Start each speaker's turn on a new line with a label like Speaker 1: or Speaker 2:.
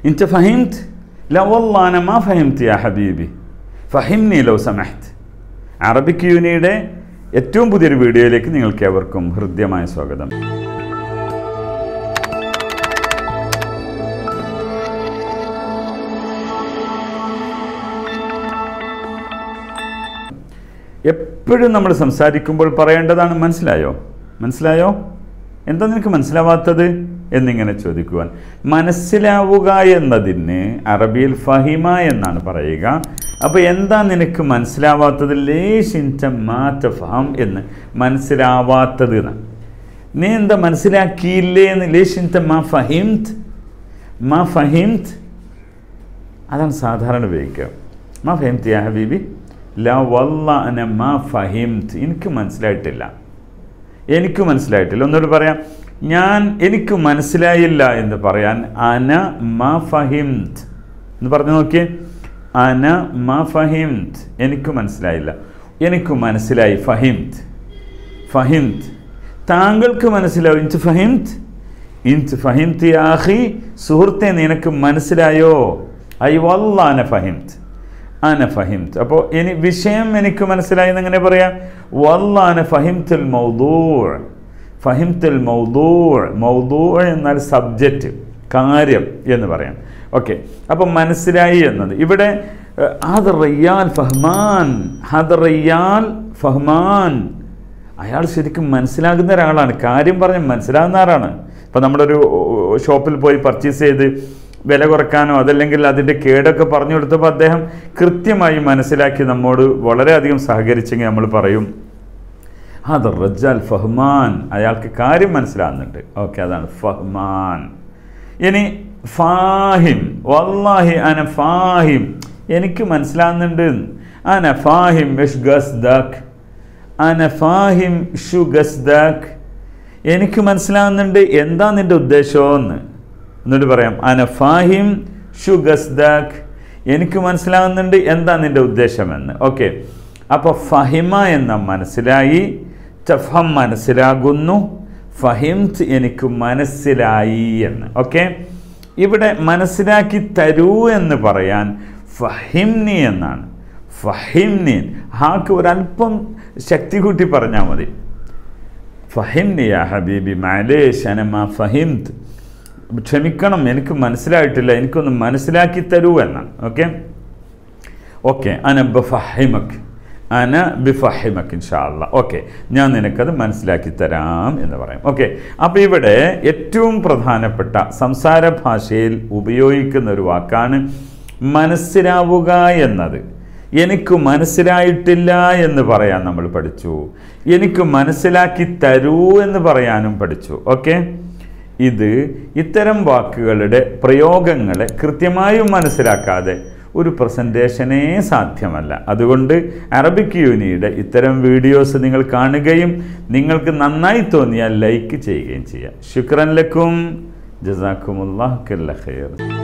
Speaker 1: انت فهمت لا والله انا ما فهمت يا حبيبي فهمني لو سمحت Arabic യൂനിയുടെ ഏറ്റവും പുതിയൊരു വീഡിയോയിലേക്ക് നിങ്ങൾക്ക് ഏവർക്കും ഹൃദ്യമായ സ്വാഗതം എപ്പോഴും നമ്മൾ സംസാരിക്കുമ്പോൾ പറയേണ്ടതാണ് മനസ്സിലായോ മനസ്സിലായോ എന്താ നിനക്ക് മനസ്സിലാവാത്തത് എന്നിങ്ങനെ ചോദിക്കുവാൻ മനസ്സിലാവുക എന്നതിന് അറബിയിൽ ഫഹിമ എന്നാണ് പറയുക അപ്പോൾ എന്താ നിനക്ക് മനസ്സിലാവാത്തത് ലേശിൻറ്റ മാറ്റ ഫഹം എന്ന് മനസ്സിലാവാത്തത് എന്ന് നീ എന്താ മനസ്സിലാക്കിയില്ലേ എന്ന് ലേശിൻറ്റ മാ ഫഹിംത് മാ ഫഹിംത് അതാണ് സാധാരണ ഉപയോഗിക്കുക മാ ഫഹിംത് യാ ഹബീബി ല വല്ല അന മാ ഫഹിംത് എനിക്ക് മനസ്സിലായിട്ടില്ല എനിക്ക് മനസ്സിലായിട്ടില്ല ഒന്നുകൂടി പറയാം ഞാൻ എനിക്ക് മനസ്സിലായില്ല എന്ന് പറയാൻ അന മാ ഫഹിംത് എന്ന് പറഞ്ഞു നോക്കിയേ അന മാ ഫഹിംത് എനിക്ക് മനസ്സിലായില്ല എനിക്ക് മനസ്സിലായി ഫഹിംത് ഫഹിംത് താങ്കൾക്ക് മനസ്സിലാവും ഇൻറ്റ് ഫഹിംത് ഇൻറ്റ് ഫഹിംത് ആഹി സുഹൃത്തെ നിനക്ക് മനസ്സിലായോ ഐ വല്ല അന ഫഹിംത് അന ഫഹിംത് അപ്പോൾ ഇനി വിഷയം എനിക്ക് മനസ്സിലായി എന്നെങ്ങനെ പറയാം വല്ല അന ഫഹിംത്തുൽ മൗദൂർ ഫഹിംത്തുൽ മൗദൂർ മൗദൂർ എന്നാൽ സബ്ജക്റ്റ് കാര്യം എന്ന് പറയാം ഓക്കെ അപ്പം മനസ്സിലായി എന്നത് ഇവിടെ ഹദർ റയ്യാൽ ഫഹ്മാൻ ഹദർ റയ്യാൽ ഫഹ്മാൻ അയാൾ ശരിക്കും മനസ്സിലാകുന്ന ഒരാളാണ് കാര്യം പറഞ്ഞ് മനസ്സിലാകുന്ന ആളാണ് ഇപ്പം നമ്മളൊരു ഷോപ്പിൽ പോയി പർച്ചേസ് ചെയ്ത് വില കുറക്കാനോ അതല്ലെങ്കിൽ അതിൻ്റെ കേടൊക്കെ പറഞ്ഞു കൊടുത്തപ്പോൾ അദ്ദേഹം കൃത്യമായി മനസ്സിലാക്കി നമ്മോട് വളരെയധികം സഹകരിച്ചെങ്കിൽ നമ്മൾ പറയും അത് റജാൽ ഫഹ്മാൻ അയാൾക്ക് കാര്യം മനസ്സിലാകുന്നുണ്ട് ഓക്കെ അതാണ് ഫഹ്മാൻ ഇനി ഫാഹിം വല്ലാഹി അന ഫാഹിം എനിക്ക് മനസ്സിലാകുന്നുണ്ട് അന ഫാഹിം യഷ് ഗസ്ദാഖ് അന ഫാഹിം ഷു ഗസ്ദാഖ് എനിക്ക് മനസ്സിലാകുന്നുണ്ട് എന്താ നിൻ്റെ ഉദ്ദേശമെന്ന് എന്നിട്ട് പറയാം അന ഫാഹിം ഷു ഗസ്ദാഖ് എനിക്ക് മനസ്സിലാകുന്നുണ്ട് എന്താ നിൻ്റെ ഉദ്ദേശമെന്ന് ഓക്കെ അപ്പോൾ ഫഹിമ എന്ന മനസ്സിലായി തഫം മനസ്സിലാകുന്നു ഫഹിംത് എനിക്ക് മനസ്സിലായി എന്ന് ഓക്കെ ഇവിടെ മനസ്സിലാക്കി തരൂ എന്ന് പറയാൻ ഫഹിംനി എന്നാണ് ഫഹിംനി ഹാക്ക് ഒരല്പം ശക്തി കൂട്ടി പറഞ്ഞാൽ മതി ഫഹിംനി യാ ഹബീബി മാലേഷ് അനമ ഫഹിംത് ക്ഷമിക്കണം എനിക്ക് മനസ്സിലായിട്ടില്ല എനിക്കൊന്ന് മനസ്സിലാക്കി തരൂ എന്നാണ് ഓക്കെ ഓക്കെ അന ബഫഹിമക് അന ബിഫഹിമക് ഇൻഷാല്ല ഓക്കെ ഞാൻ നിനക്കത് മനസ്സിലാക്കി തരാം എന്ന് പറയും ഓക്കെ അപ്പോൾ ഇവിടെ ഏറ്റവും പ്രധാനപ്പെട്ട സംസാര ഭാഷയിൽ ഉപയോഗിക്കുന്ന ഒരു വാക്കാണ് മനസ്സിലാവുക എന്നത് എനിക്ക് മനസ്സിലായിട്ടില്ല എന്ന് പറയാൻ നമ്മൾ പഠിച്ചു എനിക്ക് മനസ്സിലാക്കി തരൂ എന്ന് പറയാനും പഠിച്ചു ഓക്കെ ഇത് ഇത്തരം വാക്കുകളുടെ പ്രയോഗങ്ങളെ കൃത്യമായും മനസ്സിലാക്കാതെ ഒരു പ്രസൻറ്റേഷനേ സാധ്യമല്ല അതുകൊണ്ട് അറബിക് യൂനിയുടെ ഇത്തരം വീഡിയോസ് നിങ്ങൾ കാണുകയും നിങ്ങൾക്ക് നന്നായി തോന്നിയാൽ ലൈക്ക് ചെയ്യുകയും ചെയ്യാം ശുക്രൻ ലക്കും ജസാക്കുമുല്ലാഹ് ഖൈർ